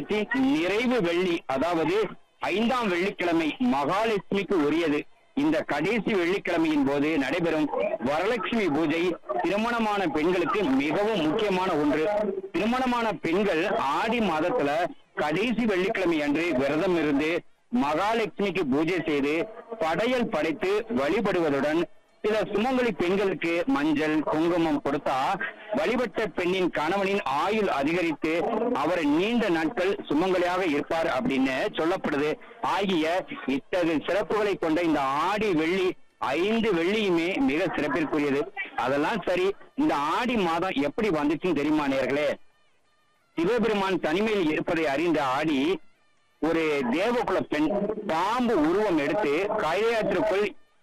மாதத்தின் நிறைவு வெள்ளி அதாவது ஐந்தாம் வெள்ளிக்கிழமை மகாலட்சுமிக்கு உரியது இந்த கடைசி வெள்ளிக்கிழமையின் போது நடைபெறும் வரலட்சுமி பூஜை திருமணமான பெண்களுக்கு மிகவும் முக்கியமான ஒன்று திருமணமான பெண்கள் ஆடி மாதத்துல கடைசி வெள்ளிக்கிழமை அன்று விரதம் இருந்து மகாலட்சுமிக்கு பூஜை செய்து படையல் படைத்து வழிபடுவதுடன் சில சுமங்கலி பெண்களுக்கு மஞ்சள் குங்குமம் கொடுத்தா வழிபட்ட பெண்ணின் கணவனின் ஆயுள் அதிகரித்து அவர் நீண்ட நாட்கள் சுமங்கலியாக இருப்பார் அப்படின்னு சொல்லப்படுது ஆகிய இத்தகைய சிறப்புகளை கொண்ட இந்த ஆடி வெள்ளி ஐந்து வெள்ளியுமே மிக சிறப்பிற்குரியது அதெல்லாம் சரி இந்த ஆடி மாதம் எப்படி வந்துச்சுன்னு தெரியுமா நேர்களே சிவபெருமான் தனிமையில் இருப்பதை அறிந்த ஆடி ஒரு தேவகுல பெண் பாம்பு உருவம் எடுத்து கைலாயத்திற்குள்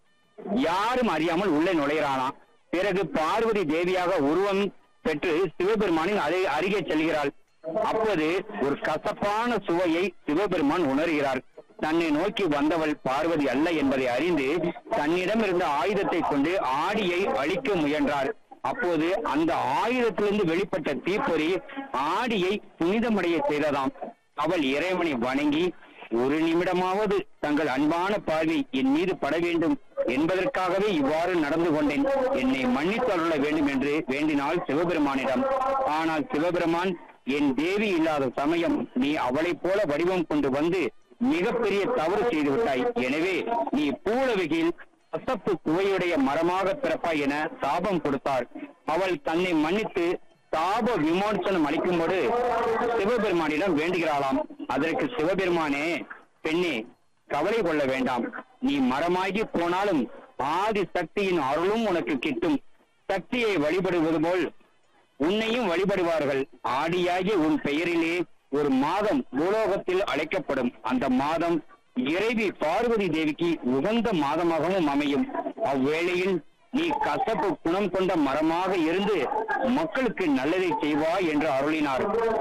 யாரும் அறியாமல் உள்ளே நுழைகிறானாம் பிறகு பார்வதி தேவியாக உருவம் பெற்று சிவபெருமானின் அதை அருகே செல்கிறாள் அப்போது ஒரு கசப்பான சுவையை சிவபெருமான் உணர்கிறார் தன்னை நோக்கி வந்தவள் பார்வதி அல்ல என்பதை அறிந்து தன்னிடம் இருந்த ஆயுதத்தை கொண்டு ஆடியை அழிக்க முயன்றார் அப்போது அந்த ஆயுதத்திலிருந்து வெளிப்பட்ட தீப்பொறி ஆடியை புனிதமடைய செய்ததாம் அவள் இறைவனை வணங்கி ஒரு நிமிடமாவது தங்கள் அன்பான பார்வை என் மீது பட வேண்டும் என்பதற்காகவே இவ்வாறு நடந்து கொண்டேன் என்னை மன்னித்து அருள வேண்டும் என்று வேண்டினாள் சிவபெருமானிடம் ஆனால் சிவபெருமான் என் தேவி இல்லாத சமயம் நீ அவளைப் போல வடிவம் கொண்டு வந்து மிகப்பெரிய தவறு செய்து விட்டாய் எனவே நீ பூலவிகையில் கசப்பு சுவையுடைய மரமாக பிறப்பாய் என சாபம் கொடுத்தார் அவள் தன்னை மன்னித்து சாப விமோசனம் அளிக்கும்போது சிவபெருமானிடம் வேண்டுகிறாளாம் அதற்கு சிவபெருமானே பெண்ணே கவலை கொள்ள வேண்டாம் நீ மரமாகி போனாலும் ஆதி சக்தியின் அருளும் உனக்கு கிட்டும் சக்தியை வழிபடுவது போல் உன்னையும் வழிபடுவார்கள் ஆடியாகிய உன் பெயரிலே ஒரு மாதம் பூலோகத்தில் அழைக்கப்படும் அந்த மாதம் இறைவி பார்வதி தேவிக்கு உகந்த மாதமாகவும் அமையும் அவ்வேளையில் நீ கசப்பு குணம் கொண்ட மரமாக இருந்து மக்களுக்கு நல்லதை செய்வாய் என்று அருளினார்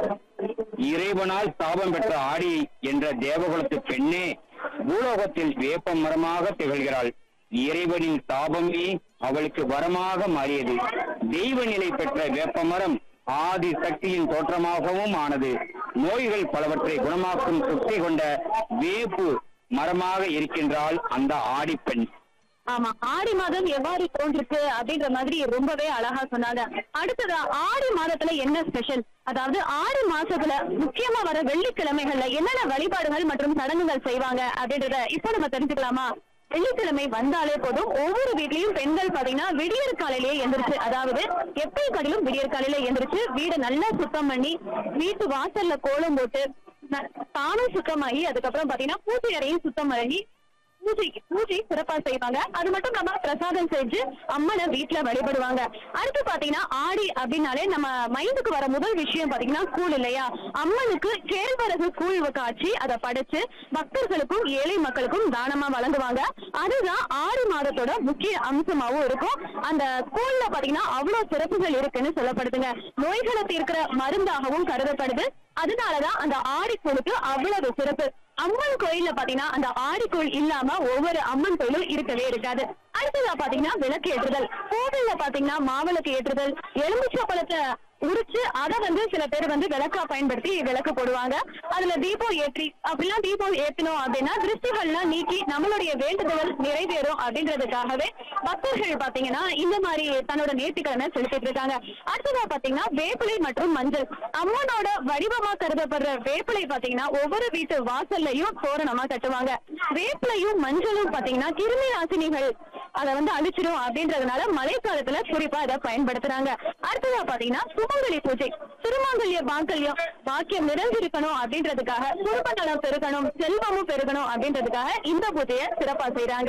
இறைவனால் சாபம் பெற்ற ஆடி என்ற தேவகுலத்து பெண்ணே பூலோகத்தில் வேப்ப மரமாக திகழ்கிறாள் இறைவனின் சாபமே அவளுக்கு வரமாக மாறியது தெய்வ நிலை பெற்ற வேப்பமரம் ஆதி சக்தியின் தோற்றமாகவும் ஆனது நோய்கள் பலவற்றை குணமாக்கும் சக்தி கொண்ட வேப்பு மரமாக இருக்கின்றாள் அந்த ஆடிப்பெண் ஆமா ஆடி மாதம் எவ்வாறு தோன்றுச்சு அப்படின்ற மாதிரி ரொம்பவே அழகா சொன்னாங்க அடுத்ததா ஆடி மாதத்துல என்ன ஸ்பெஷல் அதாவது ஆடி மாசத்துல முக்கியமா வர வெள்ளிக்கிழமைகள்ல என்னென்ன வழிபாடுகள் மற்றும் சடங்குகள் செய்வாங்க அப்படின்றத இப்போ நம்ம தெரிஞ்சுக்கலாமா வெள்ளிக்கிழமை வந்தாலே போதும் ஒவ்வொரு வீட்லயும் பெண்கள் பாத்தீங்கன்னா விடியற் காலையிலேயே எந்திரிச்சு அதாவது எப்பயும் காலையிலும் விடியற் காலையில எந்திரிச்சு வீடை நல்லா சுத்தம் பண்ணி வீட்டு வாசல்ல கோலம் போட்டு ந- தானும் சுத்தமாகி அதுக்கப்புறம் பாத்தீங்கன்னா பூஜை அறையும் சுத்தம் பண்ணி பூஜை பூஜை சிறப்பா செய்வாங்க அது மட்டும் இல்லாம பிரசாதம் செஞ்சு அம்மனை வீட்டுல வழிபடுவாங்க அடுத்து பாத்தீங்கன்னா ஆடி அப்படின்னாலே நம்ம மைண்டுக்கு வர முதல் விஷயம் பாத்தீங்கன்னா கூழ் இல்லையா அம்மனுக்கு கேழ்வரகு கூழ் காய்ச்சி அதை படைச்சு பக்தர்களுக்கும் ஏழை மக்களுக்கும் தானமா வழங்குவாங்க அதுதான் ஆடி மாதத்தோட முக்கிய அம்சமாவும் இருக்கும் அந்த கூழ்ல பாத்தீங்கன்னா அவ்வளவு சிறப்புகள் இருக்குன்னு சொல்லப்படுதுங்க நோய்களை தீர்க்கிற மருந்தாகவும் கருதப்படுது அதனாலதான் அந்த ஆடிக்கூழுக்கு அவ்வளவு சிறப்பு அம்மன் கோயில்ல பாத்தீங்கன்னா அந்த ஆடிக்கோள் இல்லாம ஒவ்வொரு அம்மன் கோயிலும் இருக்கவே இருக்காது அடுத்ததா பாத்தீங்கன்னா விளக்கு ஏற்றுதல் கோவில்ல பாத்தீங்கன்னா மாவிளக்கு ஏற்றுதல் எலுமிச்சை பழத்தை உரிச்சு அதை வந்து சில பேர் வந்து விளக்கா பயன்படுத்தி விளக்கு போடுவாங்க அதுல தீபம் ஏற்றி அப்படிலாம் தீபம் ஏத்தணும் அப்படின்னா திருஷ்டிகள்லாம் நீக்கி நம்மளுடைய வேண்டுதல் நிறைவேறும் அப்படின்றதுக்காகவே பக்தர்கள் பாத்தீங்கன்னா இந்த மாதிரி தன்னோட நேர்த்திக்கடனை செலுத்திட்டு இருக்காங்க அடுத்ததா பாத்தீங்கன்னா வேப்பிலை மற்றும் மஞ்சள் அம்மனோட வடிவமா கருதப்படுற வேப்பிலை பாத்தீங்கன்னா ஒவ்வொரு வீட்டு வாசல்லையும் தோரணமா கட்டுவாங்க வேப்பிலையும் மஞ்சளும் பாத்தீங்கன்னா கிருமி நாசினிகள் அதை வந்து அழிச்சிடும் அப்படின்றதுனால மழைக்காலத்துல குறிப்பா இதை பயன்படுத்துறாங்க அடுத்ததா பாத்தீங்கன்னா சுமங்கலி பூஜை திருமாங்கல்ய பாக்கல்யம் பாக்கியம் நிறைஞ்சிருக்கணும் அப்படின்றதுக்காக குடும்ப நலம் பெருகணும் செல்வமும் பெருகணும் அப்படின்றதுக்காக இந்த பூஜையை சிறப்பா செய்றாங்க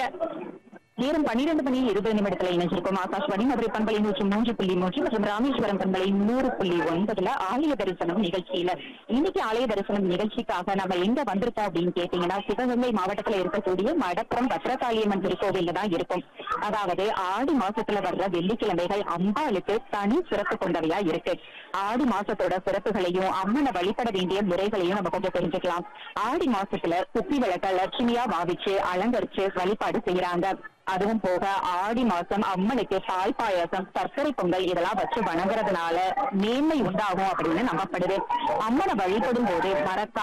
நேரம் பன்னிரண்டு மணி இருபது நிமிடத்துல இணைஞ்சிருக்கோம் ஆகாஷ்வாணி மதுரை பண்பலை நூற்றி மூன்று புள்ளி மூன்று மற்றும் ராமேஸ்வரம் பண்பலை நூறு புள்ளி ஒன்பதுல ஆலய தரிசனம் நிகழ்ச்சியில இன்னைக்கு ஆலய தரிசனம் நிகழ்ச்சிக்காக நம்ம எங்க வந்திருக்கோம் அப்படின்னு கேட்டீங்கன்னா சிவகங்கை மாவட்டத்துல இருக்கக்கூடிய மடப்புறம் பத்ரகாளியம்மன் திருக்கோவில்ல தான் இருக்கும் அதாவது ஆடி மாசத்துல வர்ற வெள்ளிக்கிழமைகள் அம்பாளுக்கு தனி சிறப்பு கொண்டவையா இருக்கு ஆடி மாசத்தோட சிறப்புகளையும் அம்மனை வழிபட வேண்டிய முறைகளையும் நம்ம கொஞ்சம் தெரிஞ்சுக்கலாம் ஆடி மாசத்துல குப்பி விளக்க லட்சுமியா பாவிச்சு அலங்கரிச்சு வழிபாடு செய்யறாங்க அதுவும் போக ஆடி மாசம் அம்மனுக்கு பால் பாயாசம் சர்க்கரை பொங்கல் இதெல்லாம் வச்சு வணங்குறதுனால மேன்மை உண்டாகும் அப்படின்னு நம்பப்படுது அம்மனை வழிபடும் போது மரக்கா